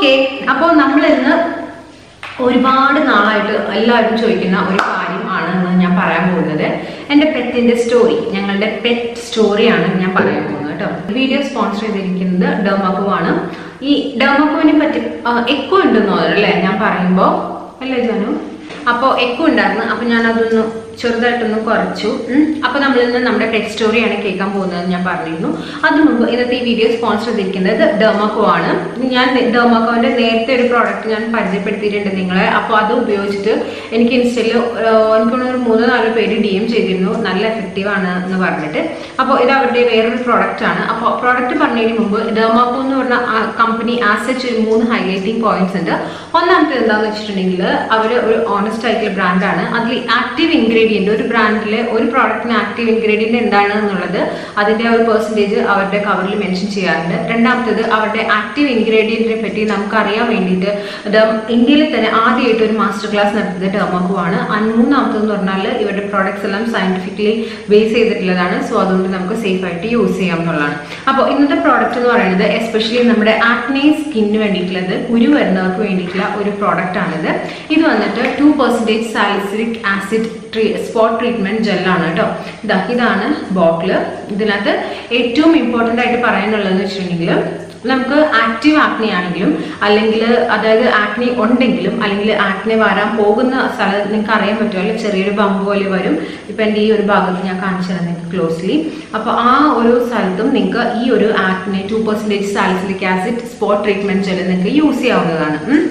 Okay അപ്പോൾ നമ്മൾ ഇന്ന് ഒരുപാട് നാളായിട്ട് എല്ലാവരും ചോദിക്കുന്ന ഒരു കാര്യമാണ് എന്ന് ഞാൻ പറയാൻ പോകുന്നത് എൻ്റെ പെറ്റിന്റെ സ്റ്റോറി ഞങ്ങളുടെ പെറ്റ് സ്റ്റോറിയാണ് ഞാൻ പറയാൻ പോകുന്നത് കേട്ടോ വീഡിയോ സ്പോൺസർ ചെയ്തിരിക്കുന്നത് ഡെർമാക്കോ ആണ് ഈ ഡെർമാക്കോവിനെ പറ്റി എക്കോ ഉണ്ടെന്ന് തോന്നുന്നു അല്ലേ ഞാൻ പറയുമ്പോൾ അല്ലേ ജാനു അപ്പോൾ എക്കോ ഉണ്ടായിരുന്നു അപ്പോൾ ഞാൻ അതൊന്ന് ചെറുതായിട്ടൊന്ന് കുറച്ചു ഉം. അപ്പോൾ നമ്മൾ ഇന്ന് നമ്മുടെ പെറ്റ് സ്റ്റോറിയാണ് കേൾക്കാൻ പോകുന്നത് ഞാൻ പറഞ്ഞിരുന്നു അതിനു മുമ്പ് ഇന്നത്തെ ഈ വീഡിയോ സ്പോൺസർ ചെയ്തിരിക്കുന്നത് ഡെർമാക്കോ ആണ് ഞാൻ ഡെർമാക്കോന്റെ നേരത്തെ ഒരു പ്രോഡക്റ്റ് ഞാൻ പരിചയപ്പെടുത്തിയിട്ടുണ്ട് നിങ്ങളെ അപ്പോൾ അത് ഉപയോഗിച്ചിട്ട് എനിക്ക് ഇൻസ്റ്റയിൽ എനിക്കൊന്ന് ഒരു മൂന്നോ നാലോ പേര് ഡി എം ചെയ്തിരുന്നു നല്ല എഫക്റ്റീവ് ആണ് എന്ന് പറഞ്ഞിട്ട് അപ്പോൾ ഇത് അവരുടെ വേറൊരു പ്രോഡക്റ്റ് ആണ് അപ്പോൾ പ്രോഡക്റ്റ് പറഞ്ഞതിന് മുമ്പ് ഡെർമാക്കോ എന്ന് പറഞ്ഞ കമ്പനി ആസച്ച് ഒരു മൂന്ന് ഹൈലൈറ്റിംഗ് പോയിന്റ്സ് ഉണ്ട് ഒന്നാമത്തെ എന്താണെന്ന് വെച്ചിട്ടുണ്ടെങ്കിൽ അവർ ഒരു ഓണസ്റ്റ് ആയിട്ടുള്ള ബ്രാൻഡാണ് അതിൽ ആക്റ്റീവ് ഇൻഗ്രീഡിയൻറ്റ് ഒരു ബ്രാൻഡിലെ ഒരു പ്രോഡക്റ്റിന് ആക്റ്റീവ് ഇൻഗ്രീഡിയൻറ്റ് എന്താണ് എന്നുള്ളത് അതിൻ്റെ ഒരു പെർസെൻറ്റേജ് അവരുടെ കവറിൽ മെൻഷൻ ചെയ്യാറുണ്ട് രണ്ടാമത്തേത് അവരുടെ ആക്റ്റീവ് ഇൻഗ്രീഡിയൻറ്റിനെ പറ്റി നമുക്ക് അറിയാൻ വേണ്ടിയിട്ട് ഡം- ഇന്ത്യയിൽ തന്നെ ആദ്യമായിട്ട് ഒരു മാസ്റ്റർ ക്ലാസ് നടത്തിയത് ഡെർമാക്കോ ആണ് അൻ- മൂന്നാമത്തേന്ന് പറഞ്ഞാൽ ഇവരുടെ പ്രോഡക്ട്സ് എല്ലാം സയന്റിഫിക്കലി ബേസ് ചെയ്തിട്ടുള്ളതാണ് സോ അതുകൊണ്ട് നമുക്ക് സേഫ് ആയിട്ട് യൂസ് ചെയ്യാം എന്നുള്ളതാണ് അപ്പോൾ ഇന്നത്തെ പ്രോഡക്റ്റ് എന്ന് പറയുന്നത് എസ്പെഷ്യലി നമ്മുടെ ആക്നെ സ്കിന്നിന് വേണ്ടിയിട്ടുള്ളത് കുരു വരുന്നവർക്ക് വേണ്ടിയിട്ടുള്ള ഒരു പ്രോഡക്റ്റ് ആണിത് ഇത് വന്നിട്ട് two percentage salicylic acid tree spot treatment ജെല്ലാണ് കേട്ടോ ഇതാ ഇതാണ് ബോട്ടില് ഇതിനകത്ത് ഏറ്റവും ഇമ്പോർട്ടൻ്റ് ആയിട്ട് പറയാനുള്ളതെന്ന് വെച്ചിട്ടുണ്ടെങ്കിൽ നമുക്ക് ആക്റ്റീവ് ആക്നി ആണെങ്കിലും അല്ലെങ്കിൽ അതായത് ആക്നി ഉണ്ടെങ്കിലും അല്ലെങ്കിൽ ആക്നി വരാൻ പോകുന്ന സ്ഥലം നിങ്ങൾക്ക് അറിയാൻ പറ്റുമല്ലോ ചെറിയൊരു ബമ്പ് പോലെ വരും ഇപ്പം എൻ്റെ ഈ ഒരു ഭാഗത്ത് ഞാൻ കാണിച്ചു തരാം നിങ്ങൾക്ക് ക്ലോസ്ലി അപ്പോൾ ആ ഒരു സ്ഥലത്തും നിങ്ങൾക്ക് ഈ ഒരു acne two percentage salicylic acid spot treatment gel നിങ്ങൾക്ക് യൂസ് ചെയ്യാവുന്നതാണ് ഉം.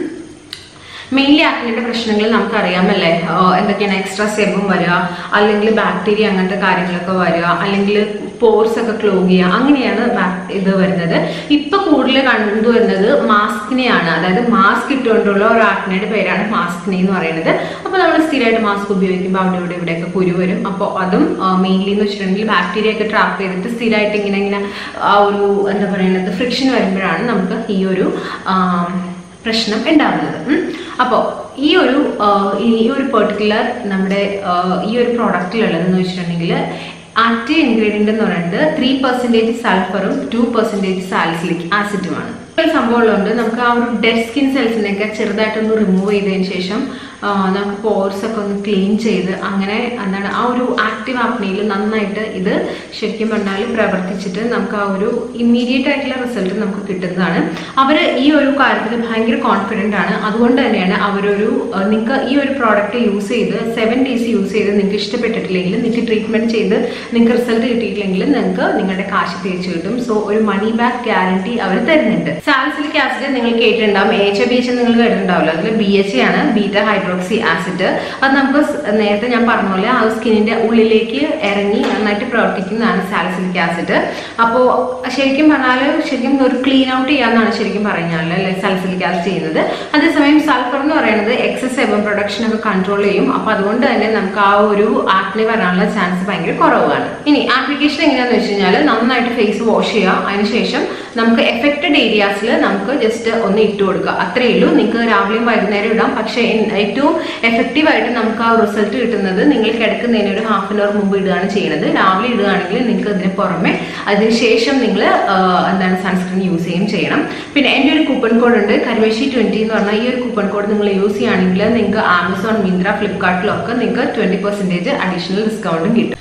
മെയിൻലി ആക്നിയുടെ പ്രശ്നങ്ങൾ നമുക്കറിയാമല്ലേ ആഹ് എന്തൊക്കെയാണ് എക്സ്ട്രാ സെബും വരിക അല്ലെങ്കിൽ ബാക്ടീരിയ അങ്ങനത്തെ കാര്യങ്ങളൊക്കെ വരിക അല്ലെങ്കിൽ പോർസ് ഒക്കെ ക്ലോഗ് ചെയ്യുക അങ്ങനെയാണ് ബാക്- ഇത് വരുന്നത് ഇപ്പൊ കൂടുതൽ കണ്ടുവരുന്നത് മാസ്കിനെയാണ് അതായത് മാസ്ക് ഇട്ടുകൊണ്ടുള്ള ഒരു ആക്നയുടെ പേരാണ് മാസ്കിനെ എന്ന് പറയുന്നത് അപ്പോൾ നമ്മൾ സ്ഥിരമായിട്ട് മാസ്ക് ഉപയോഗിക്കുമ്പോൾ അവിടെ ഇവിടെ ഇവിടെയൊക്കെ കുരു വരും അപ്പോൾ അതും മെയിൻലി എന്ന് വെച്ചിട്ടുണ്ടെങ്കിൽ ബാക്ടീരിയ ഒക്കെ ട്രാപ്പ് ചെയ്തിട്ട് സ്ഥിരമായിട്ട് ഇങ്ങനെ ഇങ്ങനെ ആ ഒരു എന്താ പറയുന്നത് ഫ്രിക്ഷൻ വരുമ്പോഴാണ് നമുക്ക് ഈ ഒരു ആം, പ്രശ്നം ഉണ്ടാകുന്നത് അപ്പോൾ ഈ ഒരു ആ, ഈ ഒരു പെർട്ടിക്കുലർ നമ്മുടെ ആ, ഈ ഒരു പ്രോഡക്റ്റിലുള്ളതെന്ന് വെച്ചിട്ടുണ്ടെങ്കിൽ ആക്റ്റീവ് ഇൻഗ്രീഡിയൻ്റ് എന്ന് പറയുന്നത് ത്രീ പെർസെൻറ്റേജ് സൾഫറും ടു പെർസെൻറ്റേജ് സാലിസിലിക് ആസിഡുമാണ് ഒരു സംഭവമുള്ളതുകൊണ്ട് നമുക്ക് ആ ഒരു ഡെഡ് സ്കിൻ സെൽസിനെയൊക്കെ ചെറുതായിട്ടൊന്ന് റിമൂവ് ചെയ്തതിന് ശേഷം ആ, നമുക്ക് പോർസ് ഒക്കെ ഒന്ന് ക്ലീൻ ചെയ്ത് അങ്ങനെ എന്താണ് ആ ഒരു ആക്റ്റീവ് ആപ്നിയിൽ നന്നായിട്ട് ഇത് ശരിക്കും പറഞ്ഞാൽ പ്രവർത്തിച്ചിട്ട് നമുക്ക് ആ ഒരു ഇമ്മീഡിയറ്റ് ആയിട്ടുള്ള റിസൾട്ട് നമുക്ക് കിട്ടുന്നതാണ് അവർ ഈ ഒരു കാര്യത്തിൽ ഭയങ്കര കോൺഫിഡൻ്റ് ആണ് അതുകൊണ്ട് തന്നെയാണ് അവരൊരു നിങ്ങൾക്ക് ഈ ഒരു പ്രോഡക്റ്റ് യൂസ് ചെയ്ത് സെവൻ ഡേയ്സ് യൂസ് ചെയ്ത് നിങ്ങൾക്ക് ഇഷ്ടപ്പെട്ടിട്ടില്ലെങ്കിൽ നിങ്ങൾക്ക് ട്രീറ്റ്മെൻറ്റ് ചെയ്ത് നിങ്ങൾക്ക് റിസൾട്ട് കിട്ടിയിട്ടില്ലെങ്കിൽ നിങ്ങൾക്ക് നിങ്ങളുടെ കാശ് തിരിച്ചു കിട്ടും സോ ഒരു മണി ബാക്ക് ഗ്യാരണ്ടി അവർ തരുന്നുണ്ട് സാലിസിലിക് ആസിഡ് നിങ്ങൾ കേട്ടിട്ടുണ്ടാവും എച്ച് ബി എച്ച് നിങ്ങൾ കേട്ടിട്ടുണ്ടാവില്ല അതിൽ ബി എച്ച് ആണ് ബീറ്റ ഹൈഡ്രോക്സി ആസിഡ് അത് നമുക്ക് സ് നേരത്തെ ഞാൻ പറഞ്ഞ പോലെ ആ സ്കിന്നിന്റെ ഉള്ളിലേക്ക് ഇറങ്ങി നന്നായിട്ട് പ്രവർത്തിക്കുന്നതാണ് സാലിസിലിക് ആസിഡ് അപ്പോൾ ശരിക്കും പറഞ്ഞാൽ ശരിക്കും ഒരു ക്ലീൻ ഔട്ട് ചെയ്യാന്നാണ് ശരിക്കും പറഞ്ഞാൽ അല്ലെ സാലിസിലിക് ആസിഡ് ചെയ്യുന്നത് അതേസമയം സൾഫർ എന്ന് പറയുന്നത് എക്സസ് എബം പ്രൊഡക്ഷൻ ഒക്കെ കൺട്രോൾ ചെയ്യും അപ്പോൾ അതുകൊണ്ട് തന്നെ നമുക്ക് ആ ഒരു ആക്നെ വരാനുള്ള ചാൻസ് ഭയങ്കര കുറവാണ് ഇനി ആപ്ലിക്കേഷൻ എങ്ങനെയാണെന്ന് വെച്ച് കഴിഞ്ഞാൽ നന്നായിട്ട് ഫേസ് വാഷ് ചെയ്യുക അതിനുശേഷം നമുക്ക് എഫക്റ്റഡ് ഏരിയാസിൽ നമുക്ക് ജസ്റ്റ് ഒന്ന് ഇട്ട് കൊടുക്കുക അത്രയേ ഉള്ളൂ നിങ്ങൾക്ക് രാവിലെയും വൈകുന്നേരം ഇടാം പക്ഷേ ഇൻ- ഏറ്റവും എഫക്റ്റീവ് ആയിട്ട് നമുക്ക് ആ റിസൾട്ട് കിട്ടുന്നത് നിങ്ങൾ കിടക്കുന്നതിന് ഒരു ഹാഫ് ആൻ അവർ മുമ്പ് ഇടുകയാണ് ചെയ്യുന്നത് രാവിലെ ഇടുകയാണെങ്കിൽ നിങ്ങൾക്ക് ഇതിന് പുറമെ അതിനുശേഷം നിങ്ങൾ എന്താണ് സൺസ്ക്രീൻ യൂസ് ചെയ്യുകയും ചെയ്യണം പിന്നെ എൻ്റെ ഒരു കൂപ്പൺ കോഡ് ഉണ്ട് കരുവേശി ട്വൻറ്റി എന്ന് പറഞ്ഞാൽ ഈ ഒരു കൂപ്പൺ കോഡ് നിങ്ങൾ യൂസ് ചെയ്യുകയാണെങ്കിൽ നിങ്ങൾക്ക് ആമസോൺ മിന്ത്ര ഫ്ലിപ്കാർട്ടിലൊക്കെ നിങ്ങൾക്ക് ട്വൻറ്റി പെർസെൻറ്റേജ് അഡീഷണൽ ഡിസ്കൗണ്ടും കിട്ടും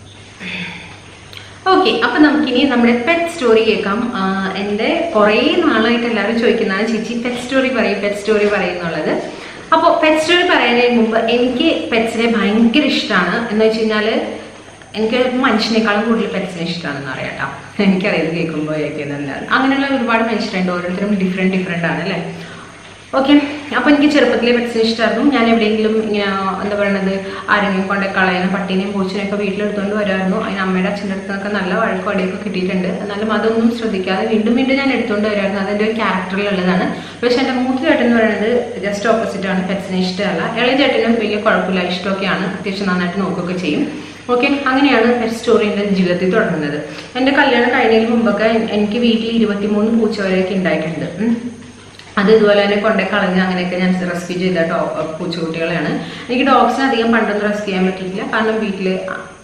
ഓക്കെ അപ്പൊ നമുക്കിനി നമ്മുടെ പെറ്റ് സ്റ്റോറി കേൾക്കാം ആഹ് എൻ്റെ കുറേ നാളായിട്ട് എല്ലാവരും ചോദിക്കുന്നതാണ് ചേച്ചി പെറ്റ് സ്റ്റോറി പറയും പെറ്റ് സ്റ്റോറി പറയുന്നുള്ളത് അപ്പോൾ പെറ്റ് സ്റ്റോറി പറയുന്നതിന് മുമ്പ് എനിക്ക് പെറ്റ്സിനെ ഭയങ്കര ഇഷ്ടമാണ് എന്ന് വെച്ച് കഴിഞ്ഞാൽ എനിക്ക് മനുഷ്യനേക്കാളും കൂടുതൽ പെറ്റ്സിനെ ഇഷ്ടമാണെന്ന് അറിയാം കേട്ടോ എനിക്കറിയാം ഇത് കേൾക്കുമ്പോഴേക്കും നല്ലതാണ് അങ്ങനെയുള്ള ഒരുപാട് മനുഷ്യരുണ്ട് ഓരോരുത്തരും ഡിഫറെൻറ്റ് ഡിഫറെൻ്റ് ആണ് അല്ലേ ഓക്കെ അപ്പോൾ എനിക്ക് ചെറുപ്പത്തിലെ പെറ്റ്സിനെ ഇഷ്ടമായിരുന്നു ഞാൻ എവിടെയെങ്കിലും ഇങ്ങനെ എന്താ പറയണത് ആരെങ്കിലും കൊണ്ട് കളയുന്ന പട്ടീനെയും പൂച്ചനെയൊക്കെ വീട്ടിലെടുത്തുകൊണ്ട് വരുമായിരുന്നു അതിന് അമ്മയുടെ അച്ഛൻ്റെ അടുത്ത് നിന്നൊക്കെ നല്ല വഴക്കും അടിയൊക്കെ കിട്ടിയിട്ടുണ്ട് എന്നാലും അതൊന്നും ശ്രദ്ധിക്കാതെ വീണ്ടും വീണ്ടും ഞാൻ എടുത്തുകൊണ്ട് വരുമായിരുന്നു അതെൻ്റെ ഒരു ക്യാരക്ടറിലുള്ളതാണ് പക്ഷേ എൻ്റെ മൂത്ത ചേട്ടൻ എന്ന് പറയുന്നത് ജസ്റ്റ് ഓപ്പോസിറ്റ് ആണ് പെറ്റ്സിനെ ഇഷ്ടമല്ല ഇളയ ചേട്ടനും വലിയ കുഴപ്പമില്ല ഇഷ്ടമൊക്കെയാണ് അത്യാവശ്യം നന്നായിട്ട് നോക്കുകയൊക്കെ ചെയ്യും ഓക്കെ അങ്ങനെയാണ് പെറ്റ് സ്റ്റോറി എൻ്റെ ജീവിതത്തിൽ തുടങ്ങുന്നത് എൻ്റെ കല്യാണം കഴിഞ്ഞതിന് മുമ്പൊക്കെ എനിക്ക് വീട്ടിൽ ഇരുപത്തിമൂന്ന് പൂച്ച വരെയൊക്കെ ഉണ്ടായിട്ടുണ്ട് ഉം. അത് ഇതുപോലെ തന്നെ കൊണ്ടേ കളഞ്ഞ് അങ്ങനെയൊക്കെ ഞാൻ റെസ്ക്യൂ ചെയ്ത ഡോ പൂച്ചക്കുട്ടികളെയാണ് എനിക്ക് ഡോഗ്സിനെ അധികം പണ്ടൊന്നും റെസ്ക്യൂ ചെയ്യാൻ പറ്റിയിട്ടില്ല കാരണം വീട്ടിൽ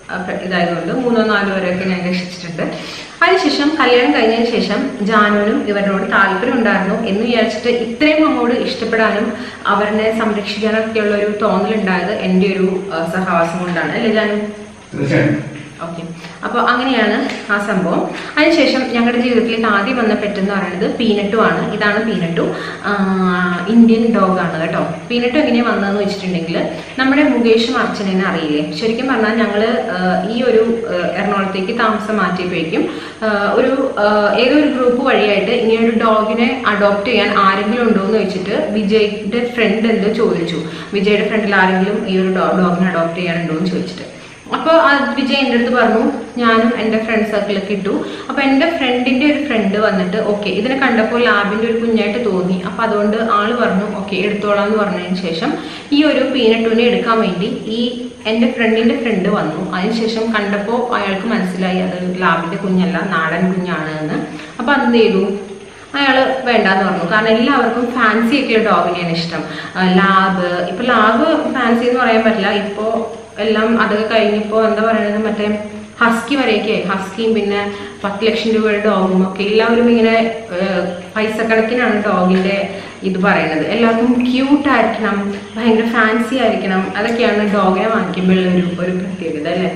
ആ, പ്ര- ഇതായതുകൊണ്ട് മൂന്നോ നാലോ വരെയൊക്കെ ഞാൻ രക്ഷിച്ചിട്ടുണ്ട് അതിനുശേഷം കല്യാണം കഴിഞ്ഞതിന് ശേഷം ജാനുവിനും ഇവരോട് താല്പര്യം ഉണ്ടായിരുന്നു എന്ന് വിചാരിച്ചിട്ട് ഇത്രയും അങ്ങോട്ട് ഇഷ്ടപ്പെടാനും അവരെ സംരക്ഷിക്കാനൊക്കെയുള്ള ഒരു തോന്നലുണ്ടായത് എൻ്റെ ഒരു ആ, സഹവാസം കൊണ്ടാണ് അല്ലേ ജാനു തീർച്ചയായും ഓക്കെ അപ്പോൾ അങ്ങനെയാണ് ആ സംഭവം അതിനുശേഷം ഞങ്ങളുടെ ജീവിതത്തിലേക്ക് ആദ്യം വന്ന പെറ്റ് എന്ന് പറയുന്നത് പീനട്ടു ആണ് ഇതാണ് പീനട്ടു ഇന്ത്യൻ ഡോഗ് ആണ് കേട്ടോ പീനട്ടു എങ്ങനെയാണ് വന്നതെന്ന് വെച്ചിട്ടുണ്ടെങ്കിൽ നമ്മുടെ മുകേഷും അർച്ചനേനെ അറിയില്ലേ ശരിക്കും പറഞ്ഞാൽ ഞങ്ങൾ ഈ ഒരു ആ, എറണാകുളത്തേക്ക് താമസം മാറ്റിയപ്പോഴേക്കും ആ, ഒരു ആ, ഏതോ ഒരു ഗ്രൂപ്പ് വഴിയായിട്ട് ഇങ്ങനെ ഒരു ഡോഗിനെ അഡോപ്റ്റ് ചെയ്യാൻ ആരെങ്കിലും ഉണ്ടോ എന്ന് വെച്ചിട്ട് വിജയുടെ ഫ്രണ്ട് എന്തോ ചോദിച്ചു വിജയുടെ ഫ്രണ്ടിൽ ആരെങ്കിലും ഈ ഒരു ഡോഗിനെ അഡോപ്റ്റ് ചെയ്യാനുണ്ടോ എന്ന് ചോദിച്ചിട്ട് അപ്പോൾ ആ വിജയ് എൻ്റെ അടുത്ത് പറഞ്ഞു ഞാനും എൻ്റെ ഫ്രണ്ട് സർക്കിളൊക്കെ ഇട്ടു അപ്പോൾ എൻ്റെ ഫ്രണ്ടിൻ്റെ ഒരു ഫ്രണ്ട് വന്നിട്ട് ഓക്കെ ഇതിനെ കണ്ടപ്പോൾ ലാബിൻ്റെ ഒരു കുഞ്ഞായിട്ട് തോന്നി അപ്പോൾ അതുകൊണ്ട് ആള് പറഞ്ഞു ഓക്കെ എടുത്തോളാം എന്ന് പറഞ്ഞതിന് ശേഷം ഈ ഒരു പീനട്ടുവിനെ എടുക്കാൻ വേണ്ടി ഈ എൻ്റെ ഫ്രണ്ടിൻ്റെ ഫ്രണ്ട് വന്നു അതിനുശേഷം കണ്ടപ്പോൾ അയാൾക്ക് മനസ്സിലായി അത് ലാബിൻ്റെ കുഞ്ഞല്ല നാടൻ കുഞ്ഞാണ് എന്ന് അപ്പോൾ അതെന്ത് ചെയ്തു അയാൾ വേണ്ടാന്ന് പറഞ്ഞു കാരണം എല്ലാവർക്കും ഫാൻസി ഒക്കെയുള്ള ഡോഗിനെയാണ് ഇഷ്ടം ആ, ലാബ് ഇപ്പൊ ലാബ് ഫാൻസി എന്ന് പറയാൻ പറ്റില്ല ഇപ്പോ എല്ലാം അതൊക്കെ കഴിഞ്ഞിപ്പോ എന്താ പറയുന്നത് മറ്റേ ഹസ്കി വരെയൊക്കെ ഹസ്കിയും പിന്നെ പത്ത് ലക്ഷം രൂപയുടെ ഡോഗും ഒക്കെ എല്ലാവരും ഇങ്ങനെ ഏർ, പൈസ കണക്കിനാണ് ഡോഗിന്റെ ഇത് പറയുന്നത് എല്ലാവർക്കും ക്യൂട്ട് ആയിരിക്കണം ഭയങ്കര ഫാൻസി ആയിരിക്കണം അതൊക്കെയാണ് ഡോഗിനെ വാങ്ങിക്കുമ്പോഴുള്ള ഒരു ഒരു പ്രത്യേകത അല്ലേ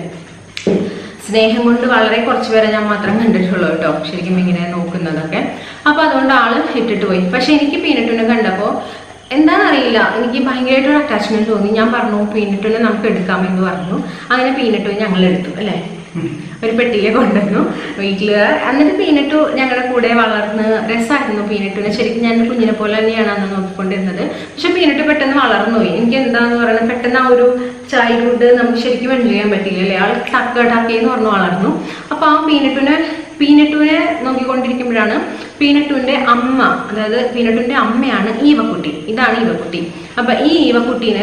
സ്നേഹം കൊണ്ട് വളരെ കുറച്ച് പേരെ ഞാൻ മാത്രം കണ്ടിട്ടുള്ളൂ കേട്ടോ ശരിക്കും ഇങ്ങനെ നോക്കുന്നതൊക്കെ അപ്പൊ അതുകൊണ്ട് ആള് ഇട്ടിട്ട് പോയി പക്ഷെ എനിക്ക് പീനട്ടുനെ കണ്ടപ്പോ എന്താണെന്നറിയില്ല എനിക്ക് ഭയങ്കരമായിട്ടൊരു അറ്റാച്ച്മെന്റ് തോന്നി ഞാൻ പറഞ്ഞു പീനട്ടുനെ നമുക്ക് എടുക്കാമെന്ന് പറഞ്ഞു അങ്ങനെ പീനട്ടു ഞങ്ങൾ എടുത്തു അല്ലേ ഒരു പെട്ടിയിലെ കൊണ്ടുവന്നു വീട്ടില് എന്നിട്ട് പീനട്ടു ഞങ്ങളുടെ കൂടെ വളർന്ന് രസമായിരുന്നു പീനട്ടുനെ ശരിക്കും ഞാൻ എൻ്റെ കുഞ്ഞിനെ പോലെ തന്നെയാണ് അന്ന് നോക്കിക്കൊണ്ടിരുന്നത് പക്ഷെ പീനട്ട് പെട്ടെന്ന് വളർന്നു പോയി എനിക്ക് എന്താന്ന് പറയുന്നത് പെട്ടെന്ന് ആ ഒരു ചൈൽഡ്ഹുഡ് നമുക്ക് ശരിക്കും എൻജോയ് ചെയ്യാൻ പറ്റില്ല അല്ലേ ആൾ ടക്ക ടക്കേന്ന് പറഞ്ഞു വളർന്നു അപ്പൊ ആ പീനട്ടുനെ പീനട്ടുവിനെ നോക്കിക്കൊണ്ടിരിക്കുമ്പോഴാണ് പീനട്ടുവിന്റെ അമ്മ അതായത് പീനട്ടുവിന്റെ അമ്മയാണ് ഈവക്കുട്ടി ഇതാണ് ഈവക്കുട്ടി അപ്പൊ ഈ ഈവക്കുട്ടീനെ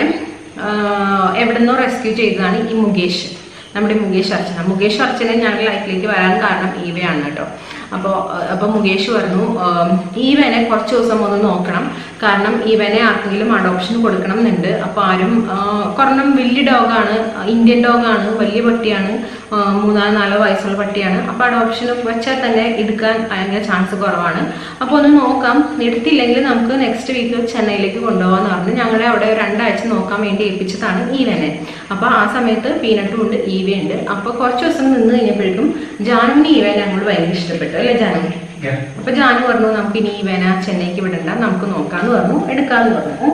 എവിടെ നിന്നോ റെസ്ക്യൂ ചെയ്തതാണ് ഈ മുകേഷ് നമ്മുടെ മുകേഷ് അർച്ചന മുകേഷ് അർച്ചന ഞങ്ങളുടെ ലൈഫിലേക്ക് വരാൻ കാരണം ഈവയാണ് കേട്ടോ അപ്പോൾ അപ്പോൾ മുകേഷ് പറഞ്ഞു ആം, ഈവനെ കുറച്ച് ദിവസം ഒന്ന് നോക്കണം കാരണം ഈവനെ ആർക്കെങ്കിലും അഡോപ്ഷൻ കൊടുക്കണം എന്നുണ്ട് അപ്പോൾ ആരും ആ, കാരണം വലിയ ഡോഗാണ് ഇന്ത്യൻ ഡോഗാണ് വലിയ പട്ടിയാണ് ആ, മൂന്നാല് നാലോ വയസ്സുള്ള പട്ടിയാണ് അപ്പോൾ അഡോപ്ഷൻ വെച്ചാൽ തന്നെ എടുക്കാൻ ഭയങ്കര ചാൻസ് കുറവാണ് അപ്പോൾ ഒന്ന് നോക്കാം എടുത്തില്ലെങ്കിൽ നമുക്ക് നെക്സ്റ്റ് വീക്ക് ചെന്നൈയിലേക്ക് കൊണ്ടുപോകാന്ന് പറഞ്ഞ് ഞങ്ങളെ അവിടെ രണ്ടാഴ്ച നോക്കാൻ വേണ്ടി ഏൽപ്പിച്ചതാണ് ഈവനെ അപ്പോൾ ആ സമയത്ത് പീനട്ടും ഉണ്ട് ഈവയുണ്ട് അപ്പോൾ കുറച്ച് ദിവസം നിന്ന് കഴിഞ്ഞപ്പോഴേക്കും ജാനുവിന് ഈവനെ ഞങ്ങൾ ഭയങ്കര ഇഷ്ടപ്പെട്ടു അല്ലേ ജാനു Yeah. അപ്പൊ ജാനു പറഞ്ഞു നമുക്ക് ഇനി ഈവന ചെന്നൈക്ക് വിടണ്ട നമുക്ക് നോക്കാന്ന് പറഞ്ഞു എടുക്കാന്ന് പറഞ്ഞു